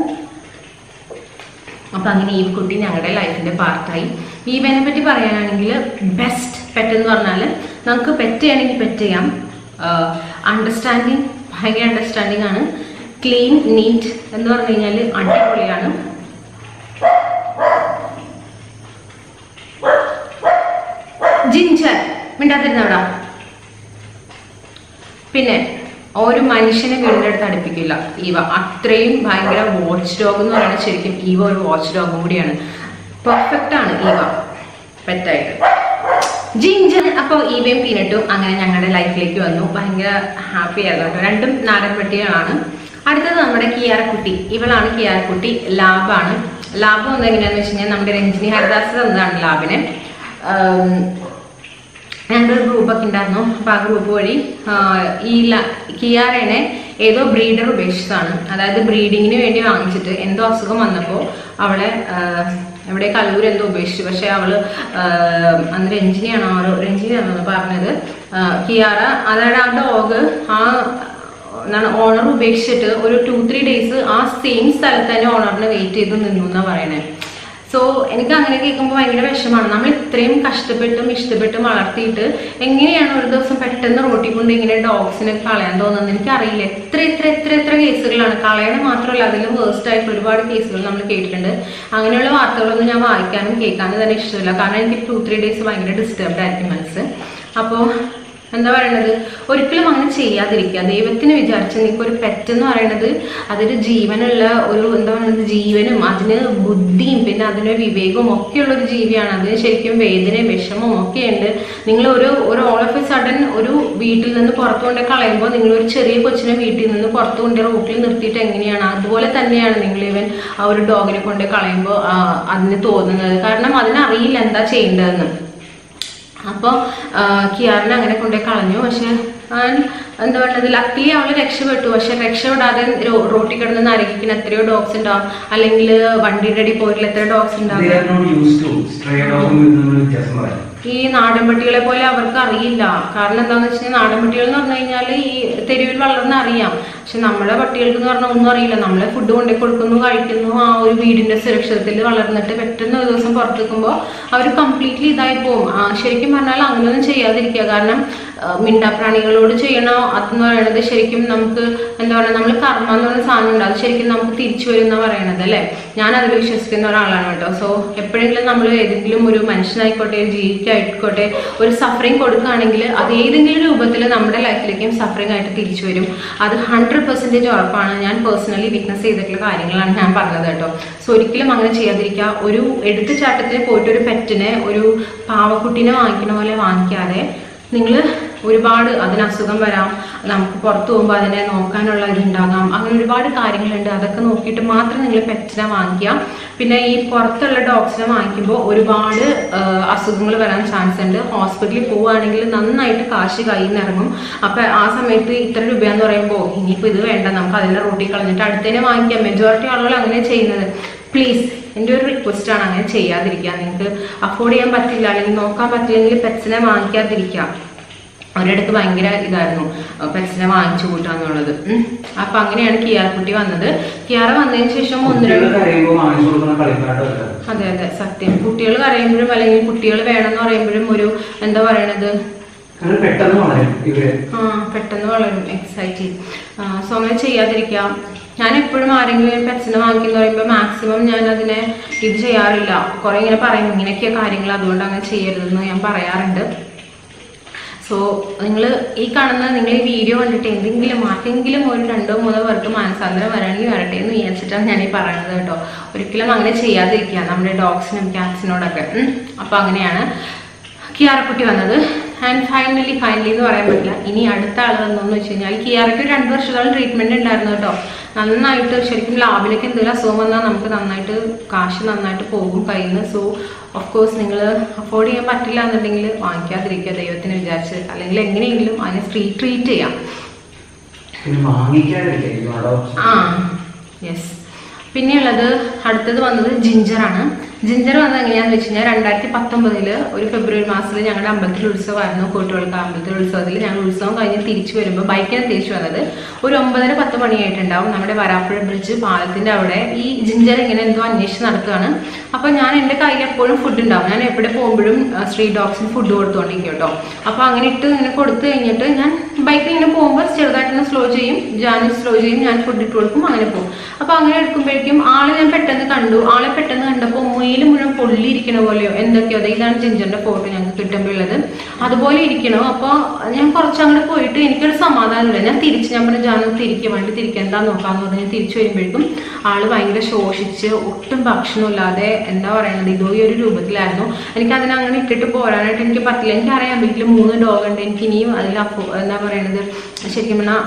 അപ്പൊ അങ്ങനെ ഈ കുട്ടി ഞങ്ങളുടെ ലൈഫിന്റെ പാർട്ടായി ഈവനെ പറ്റി പറയാനാണെങ്കിൽ ബെസ്റ്റ് പെറ്റ് എന്ന് പറഞ്ഞാൽ നമുക്ക് പെറ്റ് ചെയ്യണമെങ്കിൽ പെറ്റ് ചെയ്യാം അണ്ടർസ്റ്റാൻഡിങ് ഭയങ്കര അണ്ടർസ്റ്റാൻഡിങ് ആണ് ക്ലീൻ നീറ്റ് എന്ന് പറഞ്ഞു കഴിഞ്ഞാൽ അടിപൊളിയാണ് ജിഞ്ചർ മിണ്ടാതിരുന്നവിടാ പിന്നെ ഒരു മനുഷ്യനെ വീടിൻ്റെ അടുത്ത് അടുപ്പിക്കില്ല ഈവ അത്രയും ഭയങ്കര വാച്ച് ഡോഗ് എന്ന് പറയുന്നത് ശരിക്കും ഈവ ഒരു വാച്ച് ഡോഗും കൂടിയാണ് പെർഫെക്റ്റ് ആണ് ഈവ പെറ്റായിട്ട് ജിഞ്ചർ അപ്പോൾ ഈവയും പീനട്ടും അങ്ങനെ ഞങ്ങളുടെ ലൈഫിലേക്ക് വന്നു ഭയങ്കര ഹാപ്പി ആയിരുന്നു കേട്ടോ രണ്ടും നാടൻ പട്ടികളാണ് അടുത്തത് നമ്മുടെ കിയാറക്കുട്ടി ഇവളാണ് കിയാറക്കുട്ടി ലാബാണ് ലാബ് വന്നത് എങ്ങനെയാന്ന് വെച്ച് കഴിഞ്ഞാൽ നമ്മുടെ രഞ്ജിനി ഹരിദാസ് തന്നതാണ് ലാബിനെ ആം, ഞങ്ങളുടെ ഒരു ഗ്രൂപ്പൊക്കെ ഉണ്ടായിരുന്നു അപ്പോൾ ആ ഗ്രൂപ്പ് വഴി ആ, ഈ ല- കിയാറേനെ ഏതോ ബ്രീഡർ ഉപേക്ഷിച്ചതാണ് അതായത് ബ്രീഡിങ്ങിന് വേണ്ടി വാങ്ങിച്ചിട്ട് എന്തോ അസുഖം വന്നപ്പോൾ അവളെ ആ, എവിടെ കല്ലൂർ എന്തോ ഉപേക്ഷിച്ചു പക്ഷെ അവള് ആ, അന്ന് രഞ്ജിനിയാണോ ആരോ രഞ്ജിനിയാണോ പറഞ്ഞത് ആ, കിയാറ അതായത് ആ ഡോഗ് ആ എന്താണ് ഓണർ ഉപേക്ഷിച്ചിട്ട് ഒരു ടു ത്രീ ഡേയ്സ് ആ സെയിം സ്ഥലത്ത് തന്നെ ഓണറിനെ വെയിറ്റ് ചെയ്ത് നിന്നു എന്നാ പറയണേ സോ എനിക്ക് അങ്ങനെ കേൾക്കുമ്പോൾ ഭയങ്കര വിഷമാണ് നമ്മൾ ഇത്രയും കഷ്ടപ്പെട്ടും ഇഷ്ടപ്പെട്ടും വളർത്തിയിട്ട് എങ്ങനെയാണ് ഒരു ദിവസം പെട്ടെന്ന് റോട്ടിൽ കൊണ്ട് ഇങ്ങനെ ഡോഗ്സിനെ കളയാൻ തോന്നുന്നത് എനിക്കറിയില്ല എത്ര എത്ര എത്ര എത്ര കേസുകളാണ് കളയണ മാത്രമല്ല അതിലും വേസ്റ്റ് ആയിട്ട് ഒരുപാട് കേസുകൾ നമ്മൾ കേട്ടിട്ടുണ്ട് അങ്ങനെയുള്ള വാർത്തകളൊന്നും ഞാൻ വായിക്കാനും കേൾക്കാനും തന്നെ ഇഷ്ടമില്ല കാരണം എനിക്ക് ടു ത്രീ ഡേയ്സ് ഭയങ്കര ഡിസ്റ്റർബ്ഡ് ആയിരിക്കും മനസ്സ് അപ്പോൾ എന്താ പറയണത് ഒരിക്കലും അങ്ങനെ ചെയ്യാതിരിക്കുക ദൈവത്തിന് വിചാരിച്ച് നിങ്ങൾക്ക് ഒരു പെറ്റ് എന്ന് പറയണത് അതൊരു ജീവനുള്ള ഒരു എന്താ പറയുന്നത് ജീവനും അതിന് ബുദ്ധിയും പിന്നെ അതിന് വിവേകവും ഒക്കെയുള്ള ഒരു ജീവിയാണ് അതിന് ശരിക്കും വേദനയും വിഷമവും ഒക്കെ ഉണ്ട് നിങ്ങൾ ഒരു ഒരു ഓൾ ഓഫ് എ സഡൻ ഒരു വീട്ടിൽ നിന്ന് പുറത്തു കൊണ്ട് കളയുമ്പോൾ നിങ്ങൾ ഒരു ചെറിയ കൊച്ചിനെ വീട്ടിൽ നിന്ന് പുറത്തു കൊണ്ട് റോട്ടിൽ നിർത്തിയിട്ട് എങ്ങനെയാണ് അതുപോലെ തന്നെയാണ് നിങ്ങൾ ഇവൻ ആ ഒരു ഡോഗിനെ കൊണ്ട് കളയുമ്പോൾ അതിന് തോന്നുന്നത് കാരണം അതിനറിയില്ല എന്താ ചെയ്യേണ്ടതെന്ന് അപ്പോൾ കിയാറിനെ അങ്ങനെ കൊണ്ടുപോയി കളഞ്ഞു പക്ഷെ അവൻ എന്താ പറയുന്നത് ലക്കിലി അവള് രക്ഷപ്പെട്ടു പക്ഷെ രക്ഷപ്പെടാതെ റോ- റോട്ടിൽ കിടന്ന് നരകിക്കുന്ന എത്രയോ ഡോഗ്സ് ഉണ്ടാവും അല്ലെങ്കിൽ വണ്ടിയുടെ അടി പോയിട്ടുള്ള എത്ര ഡോഗ്സ് ഉണ്ടാവും They are not used to stray dog ൽ നിന്നുള്ള വ്യത്യാസം പറയാം ഈ നാടൻ പട്ടികളെ പോലെ അവർക്ക് അറിയില്ല കാരണം എന്താന്ന് വെച്ച് കഴിഞ്ഞാൽ നാടൻ പട്ടികൾ എന്ന് പറഞ്ഞു കഴിഞ്ഞാൽ ഈ തെരുവിൽ വളർന്ന് അറിയാം പക്ഷെ നമ്മുടെ പട്ടികൾക്ക് എന്ന് പറഞ്ഞാൽ ഒന്നും അറിയില്ല നമ്മളെ ഫുഡ് കൊണ്ടേ കൊടുക്കുന്നു കഴിക്കുന്നു ആ ഒരു വീടിന്റെ സുരക്ഷിതത്തിൽ വളർന്നിട്ട് പെട്ടെന്ന് ഒരു ദിവസം പുറത്തേക്കുമ്പോൾ അവർ കംപ്ലീറ്റ്ലി ഇതായി പോകും ആ, ശരിക്കും പറഞ്ഞാൽ അങ്ങനെയൊന്നും ചെയ്യാതിരിക്കുക കാരണം ആ, മിണ്ടാപ്രാണികളോട് ചെയ്യണോ അതെന്ന് പറയുന്നത് ശരിക്കും നമുക്ക് എന്താ പറയുക നമ്മൾ കർമ്മ എന്ന് പറയുന്ന സാധനം ഉണ്ട് അത് ശരിക്കും നമുക്ക് തിരിച്ചു വരും എന്നാ പറയണത് അല്ലേ ഞാൻ അതിൽ വിശ്വസിക്കുന്ന ഒരാളാണ് കേട്ടോ സോ എപ്പോഴെങ്കിലും നമ്മൾ ഏതെങ്കിലും ഒരു മനുഷ്യനായിക്കോട്ടെ ഒരു ജീവിക്കായിക്കോട്ടെ ഒരു സഫറിങ് കൊടുക്കുകയാണെങ്കിൽ അത് ഏതെങ്കിലും രൂപത്തിൽ നമ്മുടെ ലൈഫിലേക്കും സഫറിങ് ആയിട്ട് തിരിച്ചു വരും അത് ഹൺഡ്രഡ് പെർസെൻറ്റേജ് ഉറപ്പാണ് ഞാൻ പേഴ്സണലി വിറ്റ്നസ് ചെയ്തിട്ടുള്ള കാര്യങ്ങളാണ് ഞാൻ പറഞ്ഞത് കേട്ടോ സോ ഒരിക്കലും അങ്ങനെ ചെയ്യാതിരിക്കുക ഒരു എടുത്തുചാട്ടത്തിന് പോയിട്ട് ഒരു പെറ്റിനെ ഒരു പാവക്കുട്ടീനെ വാങ്ങിക്കുന്ന പോലെ വാങ്ങിക്കാതെ നിങ്ങൾ ഒരുപാട് അതിന് അസുഖം വരാം നമുക്ക് പുറത്തു പോകുമ്പോൾ അതിനെ നോക്കാനുള്ള ഇതുണ്ടാകാം അങ്ങനെ ഒരുപാട് കാര്യങ്ങളുണ്ട് അതൊക്കെ നോക്കിയിട്ട് മാത്രം നിങ്ങൾ പെറ്റിനെ വാങ്ങിക്കുക പിന്നെ ഈ പുറത്തുള്ള ഡോഗ്സിനെ വാങ്ങിക്കുമ്പോൾ ഒരുപാട് അസുഖങ്ങൾ വരാൻ ചാൻസ് ഉണ്ട് ഹോസ്പിറ്റലിൽ പോവുകയാണെങ്കിൽ നന്നായിട്ട് കാശ് കയ്യിൽ നിന്ന് ഇറങ്ങും അപ്പം ആ സമയത്ത് ഇത്ര രൂപയെന്ന് പറയുമ്പോൾ ഇനിയിപ്പോൾ ഇത് വേണ്ട നമുക്ക് അതിൻ്റെ റൂട്ടിൽ കളഞ്ഞിട്ട് അടുത്തതിനെ വാങ്ങിക്കാം മെജോറിറ്റി ആളുകൾ അങ്ങനെ ചെയ്യുന്നത് പ്ലീസ് എൻ്റെ ഒരു റിക്വസ്റ്റ് ആണ് അങ്ങനെ ചെയ്യാതിരിക്കുക നിങ്ങൾക്ക് അഫോർഡ് ചെയ്യാൻ പറ്റില്ല അല്ലെങ്കിൽ നോക്കാൻ പറ്റില്ലെങ്കിൽ പെറ്റ്സിനെ വാങ്ങിക്കാതിരിക്കുക ഒരിടത്ത് ഭയങ്കര ഇതായിരുന്നു പെറ്റ്സിനെ വാങ്ങിച്ചു കൂട്ടുക എന്നുള്ളത് ഉം. അപ്പൊ അങ്ങനെയാണ് കിയാർക്കുട്ടി വന്നത് കിയാറ വന്നതിന് ശേഷം ഒന്ന് കുട്ടികൾ രണ്ട് കരയുമ്പോൾ വാങ്ങിച്ചു കൊടുക്കുന്ന കളിപ്പാട്ടമല്ല അതെ അതെ സത്യം കുട്ടികൾ കരയുമ്പോഴും അല്ലെങ്കിൽ കുട്ടികൾ വേണമെന്ന് പറയുമ്പോഴും ഒരു എന്താ പറയണത് അത് പെട്ടെന്ന് വളരും ഇവര് ആ പെട്ടെന്ന് വളരും എക്സൈറ്റ് സോ അങ്ങനെ ചെയ്യാതിരിക്കാം ഞാൻ എപ്പോഴും ആരെങ്കിലും പെറ്റ്സിനെ വാങ്ങിക്കുന്ന പറയുമ്പോൾ മാക്സിമം ഞാൻ അതിനെ ഇത് ചെയ്യാറില്ല കുറെ ഇങ്ങനെ പറയും ഇങ്ങനെയൊക്കെയാ കാര്യങ്ങൾ അതുകൊണ്ട് അങ്ങനെ ചെയ്യരുതെന്ന് ഞാൻ പറയാറുണ്ട് സോ നിങ്ങൾ ഈ കാണുന്ന നിങ്ങൾ ഈ വീഡിയോ കണ്ടിട്ട് എന്തെങ്കിലും ആർക്കെങ്കിലും ഒരു രണ്ടോ മൂന്നോ പേർക്ക് മാനസാന്തരം വരണമെങ്കിൽ വരട്ടെ എന്ന് വിചാരിച്ചിട്ടാണ് ഞാൻ ഈ പറയുന്നത് കേട്ടോ ഒരിക്കലും അങ്ങനെ ചെയ്യാതിരിക്കുക നമ്മുടെ ഡോഗ്സിനും ക്യാറ്റ്സിനോടൊക്കെ ഉം. അപ്പൊ അങ്ങനെയാണ് കിയാറക്കുട്ടി വന്നത് ആൻഡ് ഫൈനലി ഫൈനലി എന്ന് പറയാൻ പറ്റില്ല ഇനി അടുത്ത ആൾ വന്നോന്ന് വെച്ച് കഴിഞ്ഞാൽ കിയാറയ്ക്ക് ഒരു രണ്ട് വർഷത്തോളം ട്രീറ്റ്മെന്റ് ഉണ്ടായിരുന്നു കേട്ടോ നന്നായിട്ട് ശരിക്കും ലാബിലേക്ക് എന്തെങ്കിലും അസുഖം വന്നാൽ നമുക്ക് നന്നായിട്ട് കാശ് നന്നായിട്ട് പോകും കയ്യിൽ നിന്ന് സോ ഓഫ് കോഴ്സ് നിങ്ങൾ അഫോർഡ് ചെയ്യാൻ പറ്റില്ല എന്നുണ്ടെങ്കിൽ വാങ്ങിക്കാതിരിക്കുക ദൈവത്തിന് വിചാരിച്ച് അല്ലെങ്കിൽ എങ്ങനെയെങ്കിലും അതിനെ സ്ട്രീ ട്രീറ്റ് ചെയ്യാം പിന്നെ വാങ്ങിക്കാതിരിക്കുക ഈ dogs. ആ യെസ് പിന്നെയുള്ളത് അടുത്തത് വന്നത് ജിഞ്ചറാണ് ജിഞ്ചർ വന്നത് എങ്ങനെയാന്ന് വെച്ച് കഴിഞ്ഞാൽ രണ്ടായിരത്തി പത്തൊമ്പതില് ഒരു ഫെബ്രുവരി മാസത്തിൽ ഞങ്ങളുടെ അമ്പലത്തിൽ ഉത്സവമായിരുന്നു കോട്ടുകൾക്ക് അമ്പലത്തിൽ ഉത്സവത്തിൽ ഞങ്ങൾ ഉത്സവം കഴിഞ്ഞ് തിരിച്ചു വരുമ്പോൾ ബൈക്കിന് തിരിച്ചു വന്നത് ഒരു ഒമ്പതര പത്ത് മണിയായിട്ടുണ്ടാവും നമ്മുടെ വരാപ്പുഴ ബ്രിഡ്ജ് പാലത്തിന്റെ അവിടെ ഈ ജിഞ്ചർ ഇങ്ങനെ എന്തോ അന്വേഷിച്ച് നടക്കുകയാണ് അപ്പൊ ഞാൻ എൻ്റെ കയ്യിൽ എപ്പോഴും ഫുഡ് ഉണ്ടാവും ഞാൻ എവിടെ പോകുമ്പോഴും സ്ട്രീറ്റ് ഡോഗ്സിന് ഫുഡ് കൊടുത്തോണ്ടിരിക്കും കേട്ടോ അപ്പൊ അങ്ങനെ ഇട്ട് ഇങ്ങനെ കൊടുത്തു കഴിഞ്ഞിട്ട് ഞാൻ ബൈക്കിൽ ഇങ്ങനെ പോകുമ്പോൾ ചെറുതായിട്ടൊന്ന് സ്ലോ ചെയ്യും ജാനി സ്ലോ ചെയ്യും ഞാൻ ഫുഡ് ഇട്ട് കൊടുക്കും അങ്ങനെ പോകും അപ്പൊ അങ്ങനെ എടുക്കുമ്പോഴേക്കും ആളെ ഞാൻ പെട്ടെന്ന് കണ്ടു ആളെ പെട്ടെന്ന് കണ്ടപ്പോൾ മുയിൽ മുഴുവൻ പൊള്ളിയിരിക്കണ പോലെയോ എന്തൊക്കെയോ അതെ ഇതാണ് ജിഞ്ചറിന്റെ ഫോട്ടോ ഞങ്ങൾക്ക് കിട്ടുമ്പോൾ ഉള്ളത് അതുപോലെ ഇരിക്കണോ അപ്പോൾ ഞാൻ കുറച്ചങ്ങോട്ട് പോയിട്ട് എനിക്കൊരു സമാധാനമില്ല ഞാൻ തിരിച്ച് ഞാൻ പറഞ്ഞു ജാനു തിരിക്കുക വണ്ടി തിരിക്കുക എന്താ നോക്കാന്ന് പറഞ്ഞ് ഞാൻ തിരിച്ചു വരുമ്പോഴേക്കും ആള് ഭയങ്കര ശോഷിച്ച് ഒട്ടും ഭക്ഷണമില്ലാതെ എന്താ പറയണത് ഇതോ ഈ ഒരു രൂപത്തിലായിരുന്നു എനിക്ക് അതിനെ അങ്ങനെ ഇട്ടിട്ട് പോരാനായിട്ട് എനിക്ക് പറ്റില്ല എനിക്കറിയാം വീട്ടിൽ മൂന്ന് ഡോഗ് ഉണ്ട് എനിക്ക് ഇനിയും അതിൽ അപ്പോ എന്താ പറയണത് ശരിക്കും പറഞ്ഞാൽ